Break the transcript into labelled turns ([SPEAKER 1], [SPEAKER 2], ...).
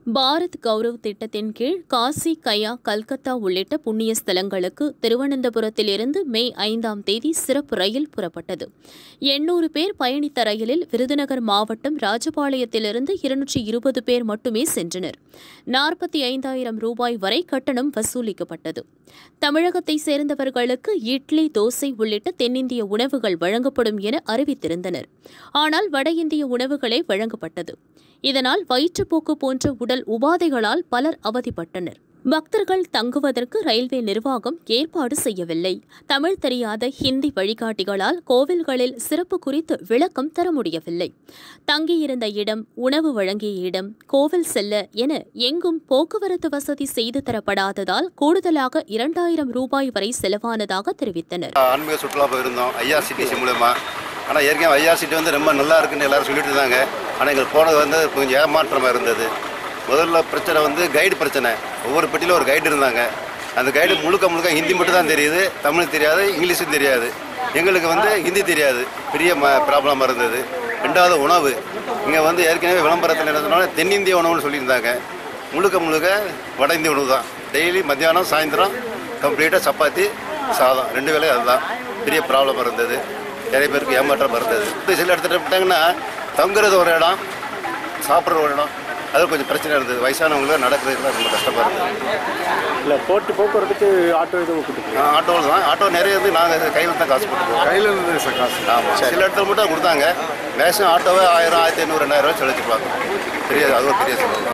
[SPEAKER 1] பாரத் கௌரவ் திட்டத்தின் கீழ் காசி கயா கல்கத்தா உள்ளிட்ட புண்ணிய ஸ்தலங்களுக்கு திருவனந்தபுரத்திலிருந்து மே ஐந்தாம் தேதி சிறப்பு ரயில் புறப்பட்டது எண்ணூறு பேர் பயணித்த ரயிலில் விருதுநகர் மாவட்டம் ராஜபாளையத்திலிருந்து இருநூற்றி இருபது பேர் மட்டுமே சென்றனர் நாற்பத்தி ஐந்தாயிரம் ரூபாய் வரை கட்டணம் வசூலிக்கப்பட்டது தமிழகத்தை சேர்ந்தவர்களுக்கு இட்லி தோசை உள்ளிட்ட தென்னிந்திய உணவுகள் வழங்கப்படும் என அறிவித்திருந்தனர் ஆனால் வட இந்திய உணவுகளே வழங்கப்பட்டது இதனால் வயிற்றுப்போக்கு போன்ற உடல் உபாதைகளால் பலர் அவதிப்பட்டனர் பக்தர்கள் தங்குவதற்கு ரயில்வே நிர்வாகம் ஏற்பாடு செய்யவில்லை தமிழ் தெரியாத ஹிந்தி வழிகாட்டிகளால் கோவில்களில் சிறப்பு குறித்து விளக்கம் தர முடியவில்லை தங்கியிருந்த இடம் உணவு வழங்கிய இடம் கோவில் செல்ல என எங்கும் போக்குவரத்து வசதி செய்து தரப்படாததால் கூடுதலாக இரண்டாயிரம் ரூபாய் வரை செலவானதாக தெரிவித்தனர்
[SPEAKER 2] ஆன்மீக சுற்றுலா போயிருந்தோம் ஐஆர்சிடிசி மூலயமா ஆனால் ஏற்கனவே ஐஆர்சிடி வந்து ரொம்ப நல்லா இருக்குன்னு எல்லாரும் சொல்லிட்டு இருந்தாங்க ஆனால் எங்களுக்கு போனது வந்து கொஞ்சம் ஏமாற்றமாக இருந்தது முதல்ல பிரச்சனை வந்து கைடு பிரச்சனை ஒவ்வொரு பெட்டியில் ஒரு கைடு இருந்தாங்க அந்த கைடு முழுக்க முழுக்க ஹிந்தி மட்டும் தான் தெரியுது தமிழ் தெரியாது இங்கிலீஷும் தெரியாது எங்களுக்கு வந்து ஹிந்தி தெரியாது பெரிய ம ப்ராப்ளமாக இருந்தது ரெண்டாவது உணவு இங்கே வந்து ஏற்கனவே விளம்பரத்தில் என்ன சொன்னாலும் தென்னிந்திய உணவுன்னு சொல்லியிருந்தாங்க முழுக்க முழுக்க வட இந்திய உணவு தான் டெய்லி மத்தியானம் சாயந்தரம் கம்ப்ளீட்டாக சப்பாத்தி சாதம் ரெண்டு வேலையும் அதுதான் பெரிய ப்ராப்ளம் இருந்தது நிறைய பேருக்கு ஏமாற்றம் இருந்தது இப்போ சில இடத்துல விட்டாங்கன்னா தங்குறது ஒரு இடம் சாப்பிட்ற ஒரு இடம் அது கொஞ்சம் பிரச்சனை இருந்தது வயசானவங்களுக்கு நடக்கிறதுலாம் ரொம்ப கஷ்டமாக இருந்தது
[SPEAKER 3] இல்லை போட்டு போக்குவரத்துக்கு ஆட்டோ எதுவும் கூப்பிட்டு
[SPEAKER 2] ஆட்டோவில் தான் ஆட்டோ நிறைய வந்து நாங்கள் கையில் தான் காசு போட்டுருவோம்
[SPEAKER 3] கையில் இருந்து சார் காசு
[SPEAKER 2] ஆமாம் சில இடத்துல மட்டும் கொடுத்தாங்க மேக்ஸிமம் ஆட்டோவே ஆயிரம் ஆயிரத்தி ஐநூறு ரெண்டாயிரம் ரூபாய் செலுத்திப்பாங்க பெரிய அது ஒரு பெரிய செலவு